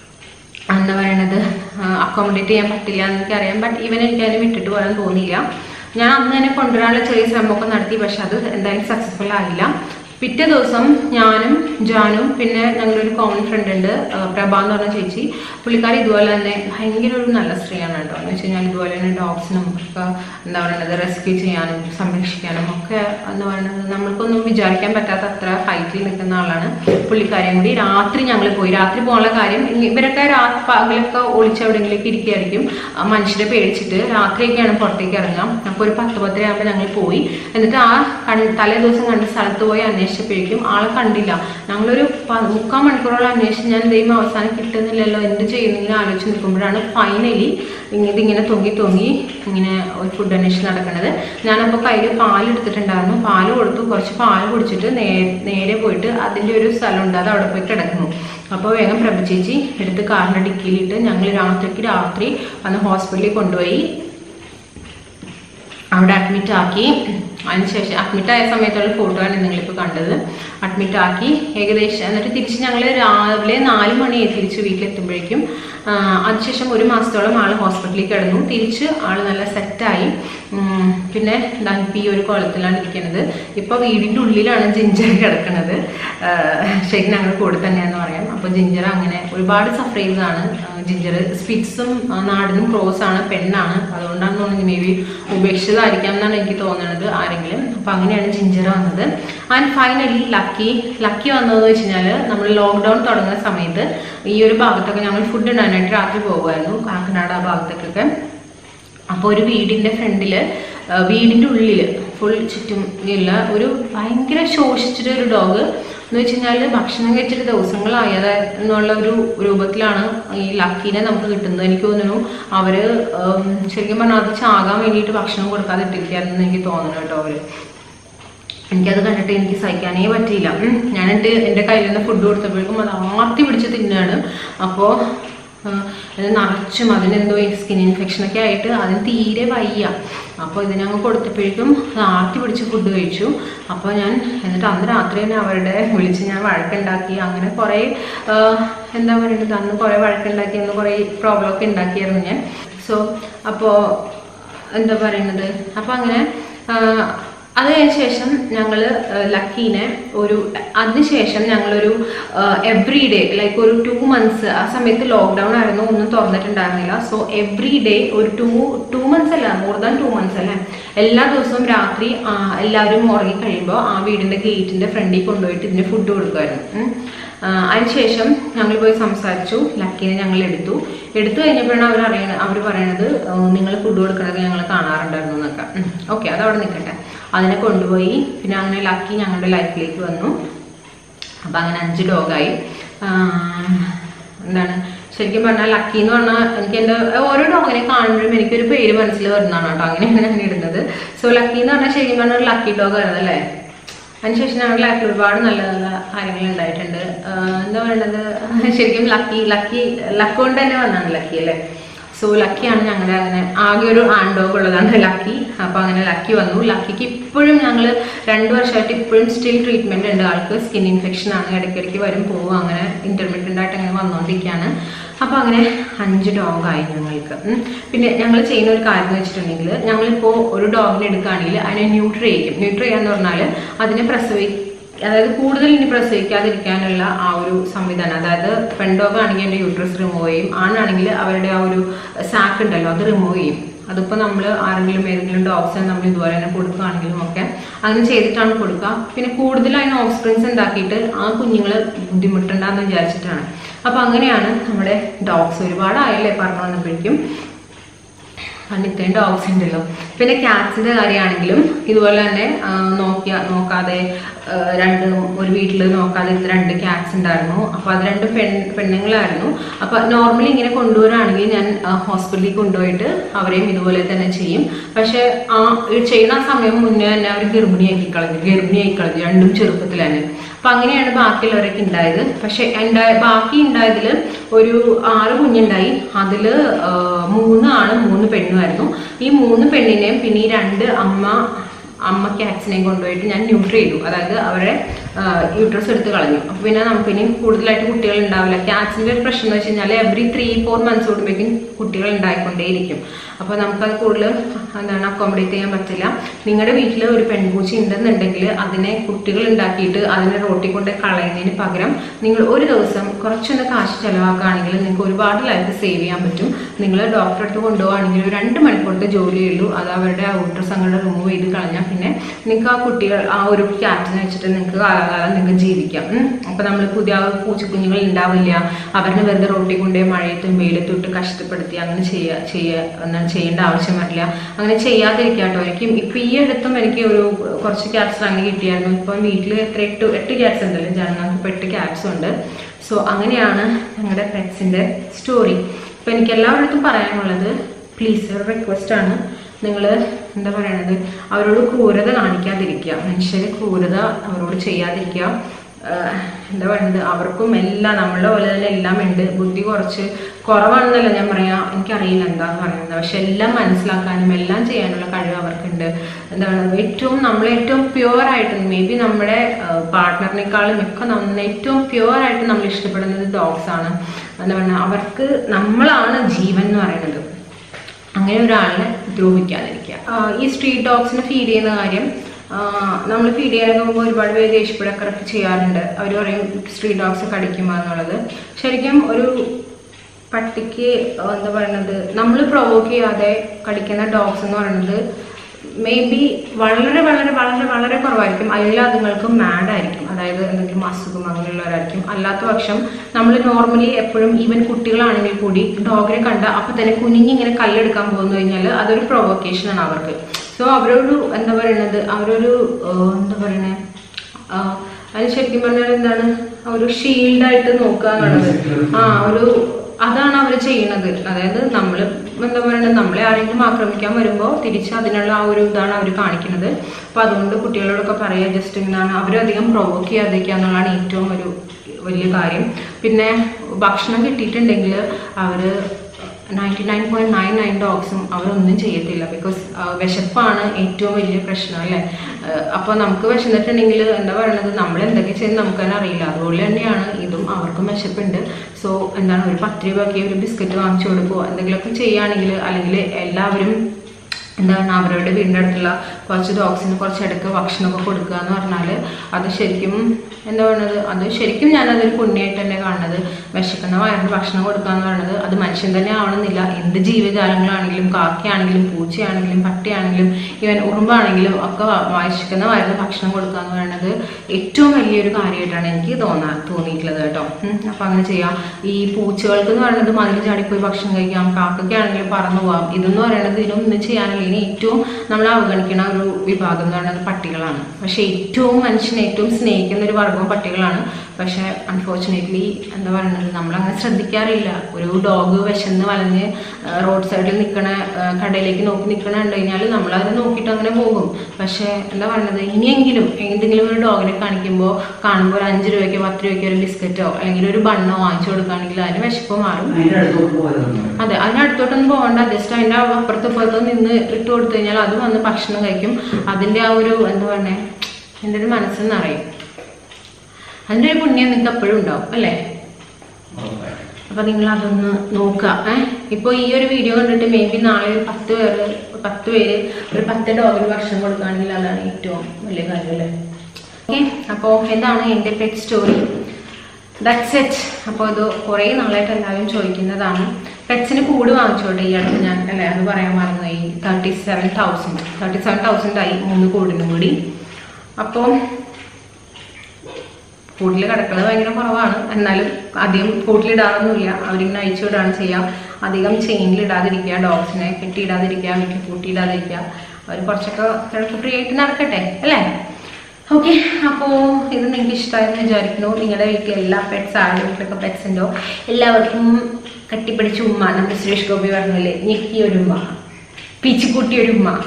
എന്താ പറയണത് അക്കോമഡേറ്റ് ചെയ്യാൻ പറ്റില്ല എന്ന് എനിക്കറിയാം ബട്ട് ഇവൻ എനിക്ക് അതിനെ വിട്ടിട്ട് പോരാൻ തോന്നിയില്ല ഞാൻ അന്ന് തന്നെ കൊണ്ടുവരാനുള്ള ചെറിയ ശ്രമമൊക്കെ നടത്തി പക്ഷെ അത് എന്തായാലും സക്സസ്ഫുൾ ആകില്ല പിറ്റേ ദിവസം ഞാനും ജാനും പിന്നെ ഞങ്ങളുടെ ഒരു കോമൺ ഫ്രണ്ട് ഉണ്ട് ആ, പ്രഭ എന്ന് പറഞ്ഞ ചേച്ചി പുള്ളിക്കാരി ഇതുപോലെ തന്നെ ഭയങ്കര ഒരു നല്ല സ്ത്രീയാണ് കേട്ടോ എന്ന് വെച്ച് കഴിഞ്ഞാൽ ഇതുപോലെ തന്നെ ഡോഗ്സിനും ഒക്കെ എന്താ പറയുന്നത് റെസ്ക്യൂ ചെയ്യാനും സംരക്ഷിക്കാനും ഒക്കെ എന്താ പറയുന്നത് നമ്മൾക്കൊന്നും വിചാരിക്കാൻ പറ്റാത്ത അത്ര ഹൈറ്റിൽ നിൽക്കുന്ന ആളാണ് പുള്ളിക്കാരിയും കൂടി രാത്രി ഞങ്ങൾ പോയി രാത്രി പോകാനുള്ള കാര്യം ഇ- ഇവരൊക്കെ രാത്രി പകലൊക്കെ ഒളിച്ച് എവിടെയെങ്കിലേക്ക് ഇരിക്കുകയായിരിക്കും ആ, മനുഷ്യരെ പേടിച്ചിട്ട് രാത്രിയൊക്കെയാണ് പുറത്തേക്ക് ഇറങ്ങാം അപ്പോൾ ഒരു പത്ത് പത്തര ആകുമ്പോൾ ഞങ്ങൾ പോയി എന്നിട്ട് ആ കൺ- തലേ ദിവസം കണ്ട സ്ഥലത്ത് പോയി അന്വേഷിച്ചപ്പോഴേക്കും ആളെ കണ്ടില്ല ഞങ്ങളൊരു പ- മുക്കാൽ മണിക്കൂറോളം അന്വേഷിച്ച് ഞാൻ ദൈവം അവസാനം കിട്ടുന്നില്ലല്ലോ എന്ത് ചെയ്യുന്നു ഇങ്ങനെ ആലോചിച്ച് നിൽക്കുമ്പോഴാണ് ഫൈനലി ഇതിങ്ങനെ തൊങ്ങി തൊങ്ങി ഇങ്ങനെ ഒരു ഫുഡ് അന്വേഷണം നടക്കുന്നത് ഞാനപ്പോൾ കയ്യിൽ പാൽ എടുത്തിട്ടുണ്ടായിരുന്നു പാൽ കൊടുത്തു കുറച്ച് പാൽ കുടിച്ചിട്ട് നേ- നേരെ പോയിട്ട് അതിൻ്റെ ഒരു സ്ഥലമുണ്ട് അത് അവിടെ പോയി കിടക്കുന്നു അപ്പോൾ വേഗം പ്രഭ ചേച്ചി എടുത്ത് കാറിൻ്റെ ഡിക്കിയിലിട്ട് ഞങ്ങൾ രാത്രിക്ക് രാത്രി അന്ന് ഹോസ്പിറ്റലിൽ കൊണ്ടുപോയി അവിടെ അഡ്മിറ്റ് ആക്കി അതിനുശേഷം അഡ്മിറ്റ് ആയ സമയത്തുള്ള ഫോട്ടോ ആണ് നിങ്ങളിപ്പോൾ കണ്ടത് അഡ്മിറ്റ് ആക്കി ഏകദേശം എന്നിട്ട് തിരിച്ച് ഞങ്ങൾ രാവിലെ നാല് മണി മണിയായി തിരിച്ച് വീട്ടിലെത്തുമ്പോഴേക്കും ആ, അതിനുശേഷം ഒരു മാസത്തോളം ആൾ ഹോസ്പിറ്റലിൽ കിടന്നു തിരിച്ച് ആൾ നല്ല സെറ്റായി പിന്നെ ദാ ഇപ്പം ഈ ഒരു കോലത്തിലാണ് ഇരിക്കുന്നത് ഇപ്പോൾ വീടിൻ്റെ ഉള്ളിലാണ് ജിഞ്ചർ കിടക്കുന്നത് ആ, ശരിക്കും ഞങ്ങൾ കൂടെ തന്നെയാണെന്ന് പറയാം അപ്പോൾ ജിഞ്ചർ അങ്ങനെ ഒരുപാട് സഫർ ചെയ്തതാണ് ജിഞ്ചർ സ്പിറ്റ്സും നാടിനും ക്രോസ് ആണ് പെണ്ണാണ് അതുകൊണ്ടാണ് തോന്നുന്നത് മേ ബി ഉപേക്ഷിച്ചതായിരിക്കാം എന്നാണ് എനിക്ക് തോന്നുന്നത് ആരെങ്കിലും അപ്പം അങ്ങനെയാണ് ജിഞ്ചർ വന്നത് ആൻഡ് ഫൈനലി ലക്കി ലക്കി വന്നതെന്ന് വെച്ച് കഴിഞ്ഞാൽ നമ്മൾ ലോക്ക്ഡൗൺ തുടങ്ങുന്ന സമയത്ത് ഈ ഒരു ഭാഗത്തൊക്കെ ഞങ്ങൾ ഫുഡ് ഉണ്ടാകാനായിട്ട് രാത്രി പോകുമായിരുന്നു കാക്കനാട് ആ ഭാഗത്തേക്കൊക്കെ അപ്പോൾ ഒരു വീടിന്റെ ഫ്രണ്ടില് ആ, വീടിന്റെ ഉള്ളില് ഫുൾ ചുറ്റും ഉള്ള ഒരു ഭയങ്കര ശോഷിച്ചിട്ട് ഒരു ഡോഗ് എന്ന് വെച്ച് കഴിഞ്ഞാൽ ഭക്ഷണം കഴിച്ചിട്ട് ദിവസങ്ങളായത് എന്നുള്ള ഒരു രൂപത്തിലാണ് ഈ ലക്കീനെ നമുക്ക് കിട്ടുന്നത് എനിക്ക് തോന്നുന്നു അവര് ഉം, ശരിക്കും പറഞ്ഞാൽ അത് ചാകാൻ വേണ്ടിയിട്ട് ഭക്ഷണം കൊടുക്കാതെ ഇട്ടിരിക്കായിരുന്നു എനിക്ക് തോന്നുന്നു കേട്ടോ അവര് എനിക്കത് കണ്ടിട്ട് എനിക്ക് സഹിക്കാനേ പറ്റിയില്ല ഉം. ഞാൻ എൻ്റെ എൻ്റെ കയ്യിൽ നിന്ന് ഫുഡ് കൊടുത്തപ്പോഴേക്കും അത് ആർത്തി പിടിച്ച് തിന്നാണ് അപ്പോൾ അത് നിറച്ചും അതിനെന്തോ സ്കിൻ ഇൻഫെക്ഷൻ ഒക്കെ ആയിട്ട് അതിന് തീരെ വയ്യ അപ്പോൾ ഇതിനങ്ങ് കൊടുത്തപ്പോഴേക്കും അത് ആർത്തി പിടിച്ച് ഫുഡ് കഴിച്ചു അപ്പോൾ ഞാൻ എന്നിട്ട് അന്ന് രാത്രി തന്നെ അവരുടെ വിളിച്ച് ഞാൻ വഴക്കുണ്ടാക്കി അങ്ങനെ കുറേ ആ, എന്താ പറയുന്നത് അന്ന് കുറേ വഴക്കുണ്ടാക്കി അന്ന് കുറേ പ്രോബ്ലം ഒക്കെ ഉണ്ടാക്കിയായിരുന്നു ഞാൻ സോ അപ്പോൾ എന്താ പറയുന്നത് അപ്പം അങ്ങനെ ആ, അത് കഴിഞ്ഞ ശേഷം ഞങ്ങൾ ലക്കീനെ ഒരു അതിനുശേഷം ഞങ്ങളൊരു എവ്രി ഡേ ലൈക്ക് ഒരു ടു മന്ത്സ് ആ സമയത്ത് ലോക്ക്ഡൗൺ ആയിരുന്നു ഒന്നും തുറന്നിട്ടുണ്ടായിരുന്നില്ല സോ എവ്രി ഡേ ഒരു ടു ടു മന്ത്സ് അല്ല മോർ ദാൻ ടു മന്ത്സ് അല്ലേ എല്ലാ ദിവസവും രാത്രി ആ, എല്ലാവരും ഉറങ്ങി കഴിയുമ്പോൾ ആ വീടിന്റെ ഗേറ്റിന്റെ ഫ്രണ്ടിൽ കൊണ്ടുപോയിട്ട് ഇതിന് ഫുഡ് കൊടുക്കുമായിരുന്നു ഉം. ആ, അതിനുശേഷം ഞങ്ങൾ പോയി സംസാരിച്ചു ലക്കീനെ ഞങ്ങൾ എടുത്തു എടുത്തു കഴിഞ്ഞപ്പോഴാണ് അവർ അറിയണത് അവർ പറയണത് നിങ്ങൾ ഫുഡ് കൊടുക്കണത് ഞങ്ങൾ കാണാറുണ്ടായിരുന്നു എന്നൊക്കെ ഓക്കെ അതവിടെ നിൽക്കട്ടെ അതിനെ കൊണ്ടുപോയി പിന്നെ അങ്ങനെ ലക്കി ഞങ്ങളുടെ ലൈഫിലേക്ക് വന്നു അപ്പം അങ്ങനെ അഞ്ച് ഡോഗായി എന്താണ് ശരിക്കും പറഞ്ഞാൽ ലക്കി എന്ന് പറഞ്ഞാൽ എനിക്ക് എൻ്റെ ഓരോ ഡോഗിനെ കാണുമ്പോഴും എനിക്കൊരു പേര് മനസ്സിൽ വരുന്നതാണ് കേട്ടോ അങ്ങനെയാണ് ഞാൻ ഇടുന്നത് സോ ലക്കി എന്ന് പറഞ്ഞാൽ ശരിക്കും പറഞ്ഞാൽ ഒരു ലക്കി ഡോഗ് ആയിരുന്നു അല്ലേ അതിനുശേഷം ഞങ്ങളുടെ ലൈഫിൽ ഒരുപാട് നല്ല നല്ല കാര്യങ്ങൾ ഉണ്ടായിട്ടുണ്ട് ആഹ് എന്താ പറയുന്നത് ശരിക്കും ലക്കി ലക്കി ലക്ക് കൊണ്ട് തന്നെ വന്നാണ് ലക്കി അല്ലേ സോ ലക്കിയാണ് ഞങ്ങളുടെ അങ്ങനെ ആകെ ഒരു ആൻഡോഗ് ഉള്ളതാണ് ലക്കി അപ്പൊ അങ്ങനെ ലക്കി വന്നു ലക്കിക്ക് ഇപ്പോഴും ഞങ്ങൾ രണ്ടു വർഷമായിട്ട് ഇപ്പോഴും സ്റ്റിൽ ട്രീറ്റ്മെന്റ് ഉണ്ട് ആൾക്ക് സ്കിൻ ഇൻഫെക്ഷൻ ആണ് ഇടയ്ക്കിടയ്ക്ക് വരും പോകും അങ്ങനെ ഇന്റർമീഡിയറ്റ് ആയിട്ട് അങ്ങനെ വന്നുകൊണ്ടിരിക്കുകയാണ് അപ്പൊ അങ്ങനെ അഞ്ച് ഡോഗായി ഞങ്ങൾക്ക് ഉം. പിന്നെ ഞങ്ങൾ ചെയ്യുന്ന ഒരു കാര്യം എന്ന് വെച്ചിട്ടുണ്ടെങ്കിൽ ഞങ്ങളിപ്പോ ഒരു ഡോഗിനെ എടുക്കുകയാണെങ്കിൽ അതിനെ ന്യൂട്രി ചെയ്യും ന്യൂട്രി ചെയ്യാന്ന് പറഞ്ഞാൽ അതിനെ പ്രസവി അതായത് കൂടുതൽ ഇനി പ്രസവിക്കാതിരിക്കാനുള്ള ആ ഒരു സംവിധാനം അതായത് പെൺഡോഗ് ആണെങ്കിൽ എൻ്റെ യൂട്രസ് റിമൂവ് ചെയ്യും ആണാണെങ്കിൽ അവരുടെ ആ ഒരു സാക്ക് ഉണ്ടല്ലോ അത് റിമൂവ് ചെയ്യും അതിപ്പോൾ നമ്മൾ ആരെങ്കിലും ഏതെങ്കിലും ഡോഗ്സിനെ നമ്മൾ ഇതുപോലെ തന്നെ കൊടുക്കുകയാണെങ്കിലും ഒക്കെ അങ്ങനെ ചെയ്തിട്ടാണ് കൊടുക്കുക പിന്നെ കൂടുതൽ അതിന് ഓഫ് സ്പ്രിങ്സ് ഉണ്ടാക്കിയിട്ട് ആ കുഞ്ഞുങ്ങൾ ബുദ്ധിമുട്ടുണ്ടെന്ന് വിചാരിച്ചിട്ടാണ് അപ്പോൾ അങ്ങനെയാണ് നമ്മുടെ ഡോഗ്സ് ഒരുപാടായല്ലേ പറഞ്ഞു വന്നപ്പോഴേക്കും കാരണം ഇത്രയും ഡോഗ്സ് ഉണ്ടല്ലോ പിന്നെ ക്യാറ്റ്സിന്റെ കാര്യമാണെങ്കിലും ഇതുപോലെ തന്നെ ആ, നോക്കിയ നോക്കാതെ ആ, രണ്ട് ഒരു വീട്ടിൽ നോക്കാതെ ഇത് രണ്ട് ക്യാറ്റ്സ് ഉണ്ടായിരുന്നു അപ്പൊ അത് രണ്ട് പെൺ പെണ്ണുങ്ങളായിരുന്നു അപ്പൊ നോർമലി ഇങ്ങനെ കൊണ്ടുവരാണെങ്കിൽ ഞാൻ ഹോസ്പിറ്റലിൽ കൊണ്ടുപോയിട്ട് അവരെയും ഇതുപോലെ തന്നെ ചെയ്യും പക്ഷെ ആ ഈ ചെയ്യുന്ന ആ സമയം മുന്നേ തന്നെ അവർ ഗർഭിണിയാക്കി കളഞ്ഞു ഗർഭിണിയാക്കി കളഞ്ഞു രണ്ടും ചെറുപ്പത്തിൽ തന്നെ അപ്പൊ അങ്ങനെയാണ് ബാക്കിയുള്ളവരൊക്കെ ഉണ്ടായത് പക്ഷെ ഉണ്ടായ ബാക്കി ഉണ്ടായതിൽ ഒരു ആറ് കുഞ്ഞുണ്ടായി അതില് ആ, മൂന്ന് ആണ് മൂന്ന് പെണ്ണുമായിരുന്നു ഈ മൂന്ന് പെണ്ണിനെയും പിന്നെ ഈ രണ്ട് അമ്മ അമ്മ ക്യാറ്റ്സിനെയും കൊണ്ടുപോയിട്ട് ഞാൻ ന്യൂട്രി ചെയ്തു അതായത് അവരെ യൂട്രസ് എടുത്ത് കളഞ്ഞു അപ്പൊ പിന്നെ നമുക്ക് ഇനി കൂടുതലായിട്ട് കുട്ടികൾ ഉണ്ടാവില്ല ക്യാറ്റ്സിന്റെ ഒരു പ്രശ്നം എന്ന് വെച്ച് കഴിഞ്ഞാൽ എവറി ത്രീ ഫോർ മന്ത്സ് കൂടുമ്പോഴേക്കും കുട്ടികൾ ഉണ്ടായിക്കൊണ്ടേയിരിക്കും അപ്പൊ നമുക്കത് കൂടുതൽ എന്താണ് അക്കോമഡേറ്റ് ചെയ്യാൻ പറ്റില്ല നിങ്ങളുടെ വീട്ടിൽ ഒരു പെൺപൂച്ച ഉണ്ടെന്നുണ്ടെങ്കിൽ അതിനെ കുട്ടികൾ ഉണ്ടാക്കിയിട്ട് അതിനെ റോട്ടിൽ കൊണ്ട് കളയുന്നതിന് പകരം നിങ്ങൾ ഒരു ദിവസം കുറച്ചൊന്ന് കാശ് ചെലവാക്കുകയാണെങ്കിൽ നിങ്ങൾക്ക് ഒരുപാട് ലൈഫ് സേവ് ചെയ്യാൻ പറ്റും നിങ്ങൾ ഡോക്ടറെ അടുത്ത് കൊണ്ടുപോകുകയാണെങ്കിൽ ഒരു രണ്ട് മണിക്കൂറത്തെ ജോലിയേ ഉള്ളൂ അത് അവരുടെ ആ ഊട്ടസങ്ങളുടെ റിമൂവ് ചെയ്ത് കളഞ്ഞാൽ പിന്നെ നിങ്ങൾക്ക് ആ കുട്ടികൾ ആ ഒരു ക്യാറ്റിനെ വെച്ചിട്ട് നിങ്ങൾക്ക് കാലാകാലം നിങ്ങൾക്ക് ജീവിക്കാം ഉം. അപ്പൊ നമ്മൾ പുതിയ ആ പൂച്ചക്കുഞ്ഞുങ്ങൾ ഉണ്ടാവില്ല അവരിനെ വെറുതെ റോട്ടിൽ കൊണ്ടുപോയി മഴയത്തും വെയിലത്തും ഇട്ട് കഷ്ടപ്പെടുത്തി അങ്ങനെ ചെയ്യുക ചെയ്യുക എന്താണ് ചെയ്യേണ്ട ആവശ്യം വരില്ല അങ്ങനെ ചെയ്യാതിരിക്കുക കേട്ടോ എനിക്ക് ഇപ്പൊ ഈ അടുത്തും എനിക്ക് ഒരു കുറച്ച് ക്യാറ്റ്സ് അങ്ങനെ കിട്ടിയായിരുന്നു ഇപ്പം വീട്ടിൽ എത്ര എട്ട് എട്ട് ക്യാറ്റ്സ് ഉണ്ടല്ലോ ഞങ്ങൾക്ക് ഇപ്പൊ എട്ട് ക്യാറ്റ്സും ഉണ്ട് സോ അങ്ങനെയാണ് ഞങ്ങളുടെ പെറ്റ്സിന്റെ സ്റ്റോറി ഇപ്പൊ എനിക്ക് എല്ലാവരുടെ പറയാനുള്ളത് പ്ലീസ് ഒരു റിക്വസ്റ്റ് ആണ് നിങ്ങൾ എന്താ പറയണത് അവരോട് ക്രൂരത കാണിക്കാതിരിക്കുക മനുഷ്യര് ക്രൂരത അവരോട് ചെയ്യാതിരിക്കുക ആഹ് എന്താ പറയുന്നത് അവർക്കും എല്ലാം നമ്മളുടെ പോലെ തന്നെ എല്ലാം ഉണ്ട് ബുദ്ധി കുറച്ച് കുറവാണെന്നല്ല ഞാൻ പറയാം എനിക്കറിയില്ല എന്താന്ന് പറയുന്നത് പക്ഷെ എല്ലാം മനസ്സിലാക്കാനും എല്ലാം ചെയ്യാനുള്ള കഴിവ് അവർക്കുണ്ട് എന്താണ് ഏറ്റവും നമ്മൾ ഏറ്റവും പ്യുവർ ആയിട്ട് മേ ബി നമ്മുടെ പാർട്ട്ണറിനേക്കാളും ഒക്കെ നന്ന ഏറ്റവും പ്യുവർ ആയിട്ട് നമ്മൾ ഇഷ്ടപ്പെടുന്നത് ഡോഗ്സ് ആണ് എന്താ പറയുക അവർക്ക് നമ്മളാണ് ജീവൻ എന്ന് പറയുന്നത് അങ്ങനെ ഒരാളിനെ ദ്രോഹിക്കാതിരിക്കുക ആഹ് ഈ സ്ട്രീറ്റ് ഡോഗ്സിന് ഫീഡ് ചെയ്യുന്ന കാര്യം നമ്മൾ ഫീഡ് ചെയ്യാനൊക്കെ പോകുമ്പോൾ ഒരുപാട് പേര് ദേഷ്യപ്പെടുകയൊക്കെ ചെയ്യാറുണ്ട് അവർ പറയും സ്ട്രീറ്റ് ഡോഗ്സ് കടിക്കുമോ എന്നുള്ളത് ശരിക്കും ഒരു പട്ടിക്ക് ആഹ് എന്താ പറയുന്നത് നമ്മൾ പ്രൊവോക്ക് ചെയ്യാതെ കടിക്കുന്ന ഡോഗ്സ് എന്ന് പറയുന്നത് മേ ബി വളരെ വളരെ വളരെ വളരെ കുറവായിരിക്കും എല്ലാ അതുങ്ങൾക്കും മാഡ് ആയിരിക്കും അതായത് എന്തെങ്കിലും അസുഖം അങ്ങനെയുള്ളവരായിരിക്കും അല്ലാത്ത പക്ഷം നമ്മൾ നോർമലി എപ്പോഴും ഈവൻ കുട്ടികളാണെങ്കിൽ കൂടി ഡോഗിനെ കണ്ട അപ്പൊ തന്നെ കുനിഞ്ഞ് ഇങ്ങനെ കല്ലെടുക്കാൻ പോകുന്നു കഴിഞ്ഞാൽ അതൊരു പ്രൊവോക്കേഷൻ ആണ് അവർക്ക് സോ അവരൊരു എന്താ പറയുന്നത് അവരൊരു ആഹ് എന്താ പറയണേ ആഹ് അത് ശരിക്കും പറഞ്ഞാൽ എന്താണ് ഒരു ഷീൽഡായിട്ട് നോക്കുക എന്നുള്ളത് ആ ഒരു അതാണ് അവർ ചെയ്യുന്നത് അതായത് നമ്മൾ എന്താ പറയുന്നത് നമ്മളെ ആരെങ്കിലും ആക്രമിക്കാൻ വരുമ്പോൾ തിരിച്ച് അതിനുള്ള ആ ഒരു ഇതാണ് അവർ കാണിക്കുന്നത് അപ്പൊ അതുകൊണ്ട് കുട്ടികളോടൊക്കെ പറയുക ജസ്റ്റ് എന്താണ് അവരധികം പ്രൊവോക്ക് ചെയ്യാതിരിക്കുക എന്നുള്ളതാണ് ഏറ്റവും ഒരു വലിയ കാര്യം പിന്നെ ഭക്ഷണം കിട്ടിയിട്ടുണ്ടെങ്കിൽ അവര് ninety nine point nine nine ഡോഗ്സും അവരൊന്നും ചെയ്യത്തില്ല ബിക്കോസ് വിശപ്പാണ് ഏറ്റവും വലിയ പ്രശ്നം അല്ലേ അപ്പോൾ നമുക്ക് വിശന്നിട്ടുണ്ടെങ്കിൽ എന്താ പറയണത് നമ്മൾ എന്തൊക്കെ ചെയ്യുന്നത് നമുക്ക് തന്നെ അറിയില്ല അതുപോലെ തന്നെയാണ് ഇതും അവർക്കും വിശപ്പുണ്ട് സോ എന്താണ് ഒരു പത്ത് രൂപയ്ക്ക് ഒരു ബിസ്ക്കറ്റ് വാങ്ങിച്ചു കൊടുക്കുക എന്തെങ്കിലുമൊക്കെ ചെയ്യുകയാണെങ്കിൽ അല്ലെങ്കിൽ എല്ലാവരും എന്താണ് അവരുടെ വീടിൻ്റെ അടുത്തുള്ള കുറച്ച് ഡോഗ്സിന് കുറച്ച് ഇടയ്ക്ക് ഭക്ഷണമൊക്കെ കൊടുക്കുക എന്ന് പറഞ്ഞാൽ അത് ശരിക്കും എന്താ പറയുന്നത് അത് ശരിക്കും ഞാനതൊരു പുണ്യമായിട്ട് തന്നെ കാണുന്നത് വിശക്കുന്ന വയറിന് ഭക്ഷണം കൊടുക്കുക എന്ന് പറയുന്നത് അത് മനുഷ്യൻ തന്നെ ആവണമെന്നില്ല എന്ത് ജീവജാലങ്ങളാണെങ്കിലും കാക്കയാണെങ്കിലും പൂച്ചയാണെങ്കിലും പട്ടിയാണെങ്കിലും ഈവൻ ഉറുമ്പാണെങ്കിലും ഒക്കെ വ- വിശക്കുന്ന വയറിന് ഭക്ഷണം കൊടുക്കുക എന്ന് പറയുന്നത് ഏറ്റവും വലിയൊരു കാര്യമായിട്ടാണ് എനിക്ക് തോന്നാ തോന്നിയിട്ടുള്ളത് കേട്ടോ ഉം. അപ്പൊ അങ്ങനെ ചെയ്യാം ഈ പൂച്ചകൾക്ക് എന്ന് പറയുന്നത് മതിൽ ചാടിപ്പോയി ഭക്ഷണം കഴിക്കാം കാക്കയ്ക്കാണെങ്കിലും പറന്നു പോവാം ഇതെന്ന് പറയുന്നത് ഇതിനൊന്നും ചെയ്യാനില്ല ഇനി ഏറ്റവും നമ്മൾ അവഗണിക്കുന്ന ഒരു വിഭാഗം എന്ന് പറയുന്നത് പട്ടികളാണ് പക്ഷെ ഏറ്റവും മനുഷ്യനെ ഏറ്റവും സ്നേഹിക്കുന്ന ഒരു വർഗവും പട്ടികളാണ് പക്ഷെ അൺഫോർച്ചുനേറ്റ്ലി എന്താ പറയുന്നത് നമ്മൾ അങ്ങനെ ശ്രദ്ധിക്കാറില്ല ഒരു ഡോഗ് വിശന്ന് വലഞ്ഞ് റോഡ് സൈഡിൽ നിൽക്കണ കടയിലേക്ക് നോക്കി നിൽക്കണ കണ്ടു കഴിഞ്ഞാൽ നമ്മൾ അതിനെ നോക്കിയിട്ട് അങ്ങനെ പോകും പക്ഷെ എന്താ പറയുന്നത് ഇനിയെങ്കിലും എന്തെങ്കിലും ഒരു ഡോഗിനെ കാണിക്കുമ്പോൾ കാണുമ്പോൾ ഒരു അഞ്ച് രൂപയ്ക്ക് പത്ത് രൂപയ്ക്ക് ഒരു ബിസ്ക്കറ്റോ അല്ലെങ്കിൽ ഒരു ബണ്ണോ വാങ്ങിച്ചു കൊടുക്കുകയാണെങ്കിൽ അതിന് വിശപ്പ് മാറും അതിന്റെ അടുത്തോട്ട് പോയതൊന്നും അതെ അതിനടുത്തോട്ടൊന്നും പോകണ്ട ജസ്റ്റ് അതിന്റെ അപ്പുറത്ത് ഇപ്പുറത്ത് നിന്ന് ഇട്ട് കൊടുത്തു കഴിഞ്ഞാൽ അത് വന്ന് ഭക്ഷണം കഴിക്കും അതിന്റെ ആ ഒരു എന്താ പറഞ്ഞേ എൻ്റെ ഒരു മനസ്സെന്ന് അറിയും അതിന്റെ ഒരു പുണ്യം നിങ്ങൾക്ക് എപ്പോഴും ഉണ്ടാവും അല്ലേ അപ്പൊ നിങ്ങൾ അതൊന്ന് നോക്കുക ഏഹ് ഇപ്പൊ ഈ ഒരു വീഡിയോ കണ്ടിട്ട് മേ ബി നാളെ ഒരു പത്ത് പേര് പത്ത് പേര് ഒരു പത്ത് ഡോഗിന് ഭക്ഷണം കൊടുക്കുകയാണെങ്കിൽ അതാണ് ഏറ്റവും വലിയ കാര്യം അല്ലേ ഓക്കെ അപ്പോൾ എന്താണ് എൻ്റെ പെറ്റ് സ്റ്റോറി ദാറ്റ്സ് ഇറ്റ് അപ്പോൾ ഇത് കുറേ നാളായിട്ട് എല്ലാവരും ചോദിക്കുന്നതാണ് പെറ്റ്സിന് കൂട് വാങ്ങിച്ചോട്ടെ ഈ അടുത്ത് ഞാൻ അല്ലേ അത് പറയാൻ മറന്നു ഈ thirty seven thousand thirty seven thousand ആയി മൂന്ന് കൂടിനും കൂടി അപ്പോൾ കൂട്ടിൽ കിടക്കുന്നത് ഭയങ്കര കുറവാണ് എന്നാലും അധികം കൂട്ടിലിടാറൊന്നുമില്ല അവരിങ്ങനെ അയച്ചു വിടാണ് ചെയ്യുക അധികം ചെയിനിലിടാതിരിക്കുക ഡോഗ്സിനെ കെട്ടിയിടാതിരിക്കുക വീട്ടിൽ കൂട്ടിയിടാതിരിക്കുക അവർ കുറച്ചൊക്കെ കിടക്ക് ഫ്രീ ആയിട്ട് നടക്കട്ടെ അല്ലേ ഓക്കെ അപ്പോൾ ഇത് നിങ്ങൾക്ക് ഇഷ്ടമായെന്ന് വിചാരിക്കുന്നു നിങ്ങളുടെ വീട്ടിൽ എല്ലാ പെറ്റ്സ് ആരുടെ വീട്ടിലൊക്കെ പെറ്റ്സ് ഉണ്ടോ എല്ലാവർക്കും കട്ടിപ്പിടിച്ച ഉമ്മ നമ്മുടെ സുരേഷ് ഗോപി പറഞ്ഞില്ലേ ഞെക്കിയ ഒരു ഉമ്മ പിച്ചിക്കുട്ടി ഒരു ഉമ്മ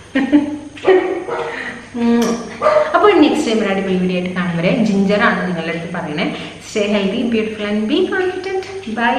ഉം. അപ്പോൾ നെക്സ്റ്റ് ടൈം ഒരു അടിപൊളി വീഡിയോ ആയിട്ട് കാണും വരെ ജിഞ്ചറാണ് നിങ്ങളുടെ അടുത്ത് പറയുന്നത് stay healthy beautiful and be confident by